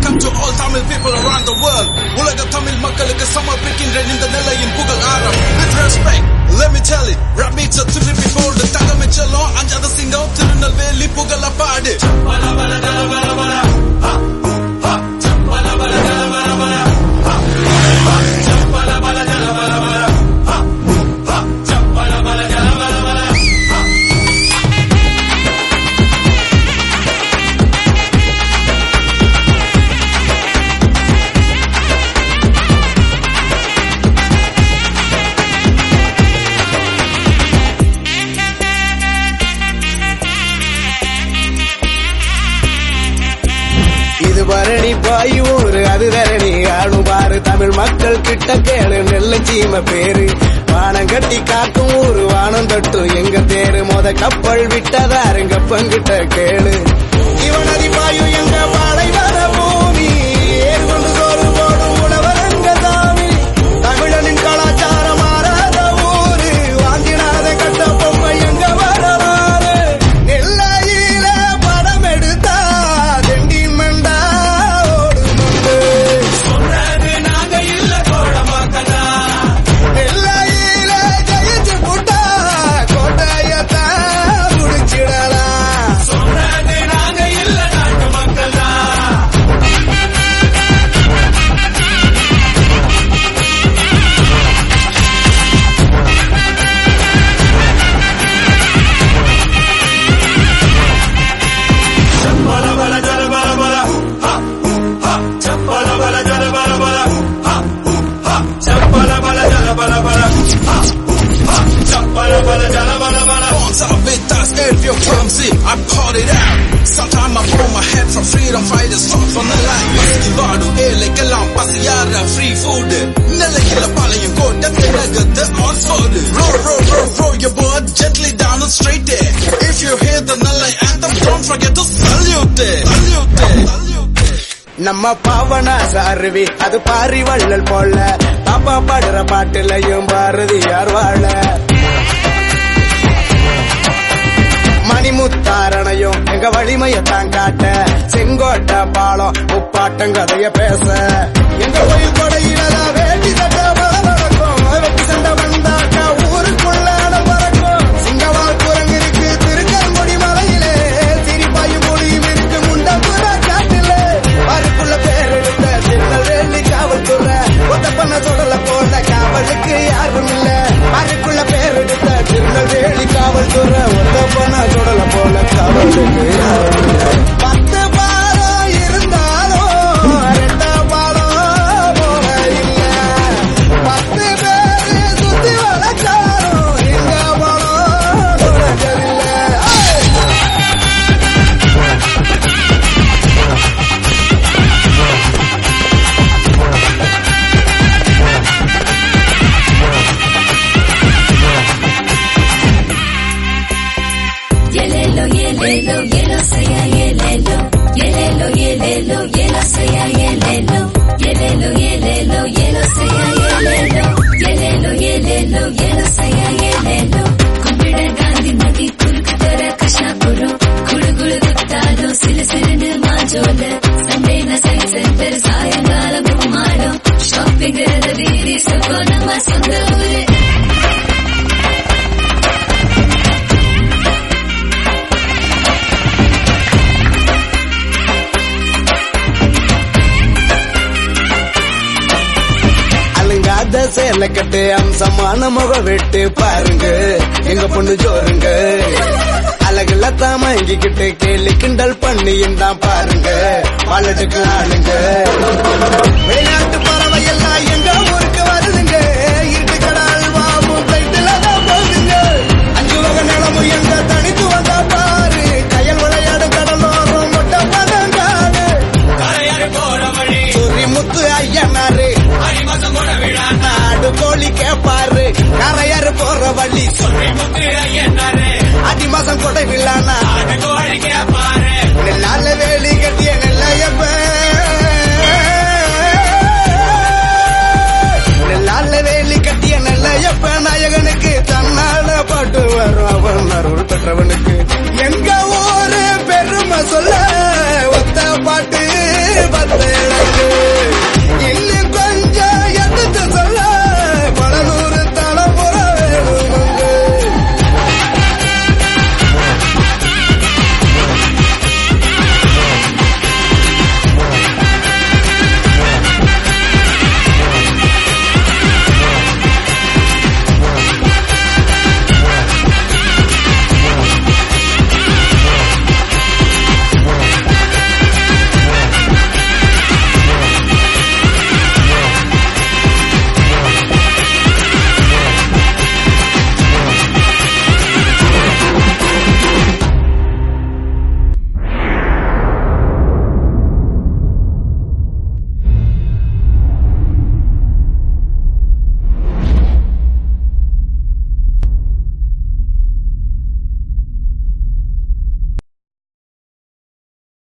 வணக்கம் to all Tamil people around the world உலக தமிழ் மக்களுக்கு சமர்ப்பிக்கின்றேன் இந்த நிலையின் புகழ் ஆரம் with respect let me tell it rap beats are திருப்பி போடு தகமிச்சலும் அஞ்சாத சிங்கம் திருநெல்வேலி புகழ பாடு இது பரணி பாயூர் அது தரணி ஆளும் பாரு தமிழ் மக்கள் கிட்ட கேளு நெல்ல சீம பேரு வானம் கட்டி காக்கும் ஊரு வானம் தட்டும் எங்க தேரு மொத கப்பல் விட்டதாருங்க பங்கிட்ட கேளு இவனதி பாயு எங்க பாலை வர பூமி ஏறு கொண்டு சோறு போடும் உணவரங்க தாமி தமிழனின் கலாச்சாரம் மாறாத ஊரு வாங்கினாத கட்ட பொம்மை எங்க வரலாறு நெல்லையில படம் எடுத்தா தெண்டி மண்டா ஓடுமுண்டு நெல்லையில ஜெயிச்சு புட்டா கோட்டையத்தான் முடிச்சிடலாம் Bonds are with us if you're clumsy I call it out Sometime I pull my head from freedom fighters Fought from the line பசிக்குவாடு ஏழைக்கெல்லாம் பசியார free food நிலையில பாளையம் கோட்டை திலகத்து on sword Roll, roll, roll, roll your board gently down and straight there If you hear the Nellai anthem Don't forget to salute it Salute it Salute it நம்ம பாவனா சாருவி அது பாரி வள்ளல் போல பாப்பா பாடுற பாட்டுலயும் பாரதியார் வாழ மணிமுத்தாரணையும் எங்க வலிமையத்தான் காட்ட செங்கோட்ட பாலம் முப்பாட்டம் கதைய பேச எங்க கோயில் கொடையிலதான் வேட்டி சட்டை நடக்கும் வெட்டி சண்டை வந்தாக்கா ஊருக்குள்ள அடம் பறக்கும் சிங்கவால் குரங்கு இருக்கு திருக்கரங்குடி மலையிலே திரிப்பாயும் மொழியும் இருக்கு முண்டபுர காட்டிலே அதுக்குள்ள பேர் எடுத்த திருநெல்வேலி காவல்துறை ஒத்த பண்ண சொல்லல போல காவலுக்கு யாரும் இல்ல அதுக்குள்ள பேர் எடுத்த திருநெல்வேலி காவல்துறை ஒத்த பண்ண சொல்லல போல காவலுக்கு யாரும் இல்ல பத்து பாலம் இருந்தாலும் ரெண்டாம் பாலம் போல இல்ல பத்து பேரு சுத்தி வளர்ச்சாலும் எங்க பாலம் நுழைஞ்சதில்ல. ஏய்! Yelelo, yelelo, yelo saya yelelo. Yelelo, yelelo, yelo saya yelelo. Yelelo, yelelo, yelo saya yelelo. Yelelo, yelelo, yelo saya yelelo. கும்பிட காந்தி நதி குறுக்கு தர கஷாபுரம் குழு குழு குத்தாலும் சிலு சிலுன்னு மாஜோல சண்டேன சை சென்டர் சாயங்காலம் மாடம் ஷாப்பிங் வீதி சுகம் நம்ம சொந்த ஊரு அலுங்காத சேலை கட்டு அம்சமான முக வெட்டு பாருங்க எங்க பொண்ணு ஜோருங்க அழகுல தான் மயங்கிக்கிட்டு கேலி கிண்டல் பண்ணி தான் பாருங்க வாழட்டுக்கு ஆளுங்க வெளிநாட்டு பறவை எல்லாம் எங்க ஊருக்கு வருதுங்க இருட்டு கடல் வாவும் தைத்துல தான் போகுதுங்க அஞ்சு வகை நிலமும் எங்க தனித்து வந்தா பாரு கயல் விளையாடு கடலோரம் மொட்டை பதங்காடு சுரி முத்து ஐயனாரு நாடு கோழி கேப்பாரு கரையாறு போற வழி அடி மாசம் கொடை விழானா நெல்லால வேலி கட்டிய நெல்லையப்ப நெல்லால வேலி கட்டிய நெல்லையப்ப நாயகனுக்கு தன்னால பாட்டு வரும் அவன் அருள் பெற்றவனுக்கு எங்க ஊரு பெருமை சொல்ல ஒத்த பாட்டு பல்வேளம்